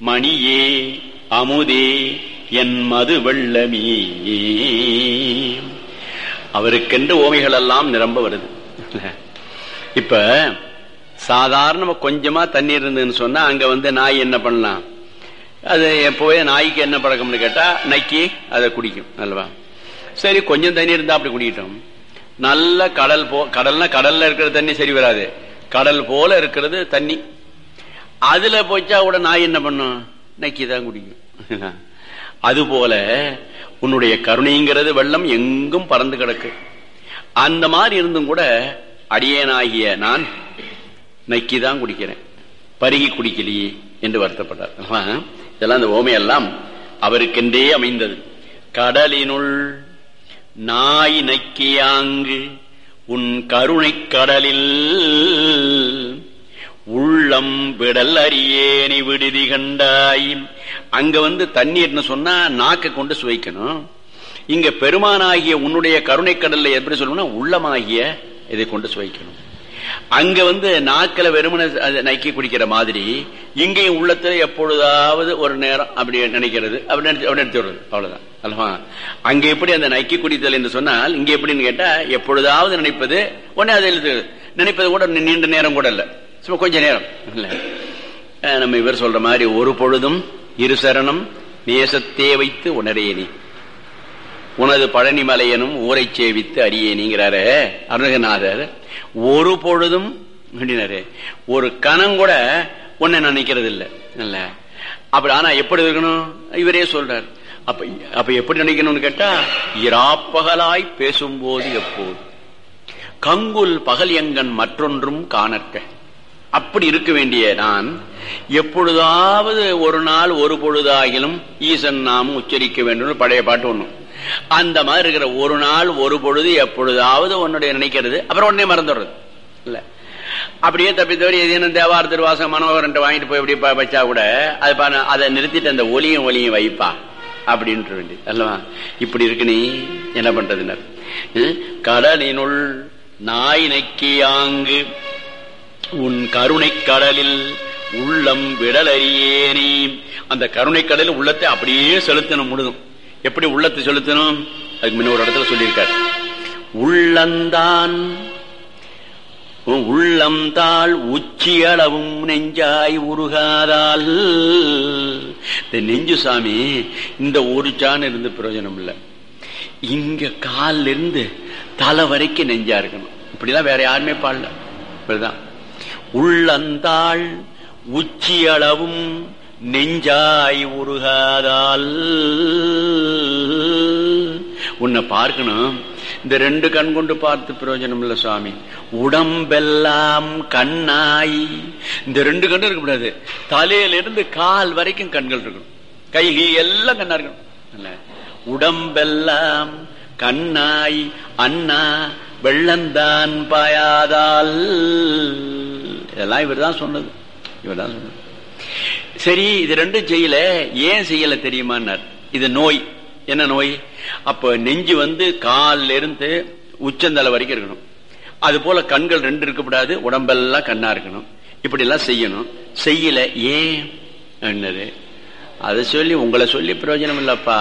மணியே அமுதே என் மது வெள்ளமே அவருக்கென்று ஓமைகள் எல்லாம் நிரம்ப வருது இப்ப சாதாரண கொஞ்சமா தண்ணீர் இருந்ததுன்னு சொன்னா அங்க வந்து நாய் என்ன பண்ணலாம் அது எப்போவே நாய்க்கு என்ன பழக்கம்னு கேட்டா நக்கி அதை குடிக்கும் அல்லவா சரி கொஞ்சம் தண்ணி இருந்தா அப்படி குடிக்கிட்டோம் நல்ல கடல் போ கடல்னா கடல்ல இருக்கிற தண்ணி சரி வராது கடல் போல இருக்கிறது தண்ணி அதுல போச்சா கூட நாய் என்ன பண்ணும் நக்கி தான் குடிக்கும் அது போல உன்னுடைய கருணைங்கிறது வெள்ளம் எங்கும் பறந்து கிடக்கு அந்த மாதிரி இருந்தும் கூட அடியேனாகிய நான் நக்கி தான் குடிக்கிறேன் பருகி குடிக்கலையே என்று வருத்தப்பட்டார் இதெல்லாம் அந்த ஓமையெல்லாம் அவருக்கென்றே அமைந்தது கடலினுள் நாய் நக்கியாங்கு உன் கருணை கடலில் உள்ளம் விடல் அறியேனி விடுதி கண்டாய் அங்க வந்து தண்ணீர்னு சொன்னா நாக்க கொண்டு சுவைக்கணும் இங்க பெருமானாகிய உன்னுடைய கருணை கடல்ல எப்படி சொல்லணும்னா உள்ளமாகிய இதை கொண்டு சுவைக்கணும் அங்க வந்து நாக்கில வெறுமனை நக்கி குடிக்கிற மாதிரி இங்கேயும் உள்ளத்துல எப்பொழுதாவது ஒரு நேரம் அப்படி நினைக்கிறது அப்படி அப்படி எடுத்துடுறது அவ்வளவுதான் அல்லவா அங்க எப்படி அந்த நக்கி குடித்தல் என்று சொன்னால் இங்க எப்படின்னு கேட்டா எப்பொழுதாவது நினைப்பது உடனே அதை எழுது நினைப்பது கூட நீண்ட நேரம் கூட இல்ல சும்மா கொஞ்ச நேரம் இல்ல நம்ம இவர் சொல்ற மாதிரி ஒரு பொழுதும் இரு சரணம் நேசத்தே வைத்து உணரேனி உனது பழனி மலையனும் ஊரை சேவித்து அறியேனிங்கிறாரு அருணகநாதர் ஒரு பொழுதும் அப்படின்னாரு ஒரு கணம் கூட உன்னை நினைக்கிறது இல்லை இல்ல அப்படி ஆனா எப்படி இருக்கணும் இவரே சொல்றார் அப்ப அப்ப எப்படி நினைக்கணும்னு கேட்டா இராப்பகலாய் பேசும்போது எப்போது கங்குல் பகல் எங்கன் மற்றொன்றும் காணற்க அப்படி இருக்க வேண்டிய நான் எப்பொழுதாவது ஒரு நாள் ஒரு பொழுதாகிலும் ஈசன் நாமும் உச்சரிக்க வேண்டும் பழைய பாட்டு ஒண்ணும் அந்த மாதிரி இருக்கிற ஒரு நாள் ஒரு பொழுது எப்பொழுதாவது உன்னுடைய நினைக்கிறது அப்புறம் உடனே மறந்துடுறது இல்ல அப்படியே தப்பி தவறி எதேனும் தேவார திருவாசம் மனோகரன் வாங்கிட்டு போய் இப்படி வச்சா கூட அது அதை நிறுத்திட்டு அந்த ஒலியும் ஒலியும் வைப்பா அப்படின்ட்டு வேண்டி அல்லவா இப்படி இருக்கு நீ என்ன பண்றதுனர் கடலினுள் நாய் நக்கியாங்கு உன் கருணை கடலில் உள்ளம் விடலறியேனே அந்த கருணை கடலில் உள்ளத்தை அப்படியே செலுத்தணும் முழுதும் எப்படி உள்ளத்தை செலுத்தணும் அதுக்கு முன்ன ஒரு இடத்துல சொல்லியிருக்கார் உள்ளந்தான் உள்ளம்தாள் உச்சியளவும் நெஞ்சாய் உருகாதால் இந்த நெஞ்சு சாமி இந்த ஒரு சான் இருந்து பிரயோஜனம் இல்லை இங்க காலில் இருந்து தலை வரைக்கும் நெஞ்சா இருக்கணும் இப்படிலாம் வேற யாருமே பாடல இப்படிதான் உள்ளந்தாள் உச்சியளவும் நெஞ்சாய் உருகாதால் உன்னை பார்க்கணும் இந்த ரெண்டு கண் கொண்டு பார்த்து பிரயோஜனம் இல்ல சுவாமி உடம்பெல்லாம் கண்ணாய் இந்த ரெண்டு கண்ணு இருக்கக்கூடாது தலையில இருந்து கால் வரைக்கும் கண்கள் இருக்கணும் கை எல்லாம் கண்ணா இருக்கணும் உடம்பெல்லாம் கண்ணாய் அண்ணா வெள்ளந்தான் பாயாதால் இதெல்லாம் இவர் தான் சொன்னது இவர் தான் சொன்னது சரி இது ரெண்டும் செய்யல ஏன் செய்யல தெரியுமான்னார் இது நோய் என்ன நோய் அப்ப நெஞ்சு வந்து காலில இருந்து உச்சந்தலை வரைக்கும் இருக்கணும் அது போல கண்கள் ரெண்டு இருக்கக்கூடாது உடம்பெல்லாம் கண்ணா இருக்கணும் இப்படி எல்லாம் செய்யணும் செய்யல ஏன் என்னது அதை சொல்லி உங்களை சொல்லி பிரயோஜனம் இல்லப்பா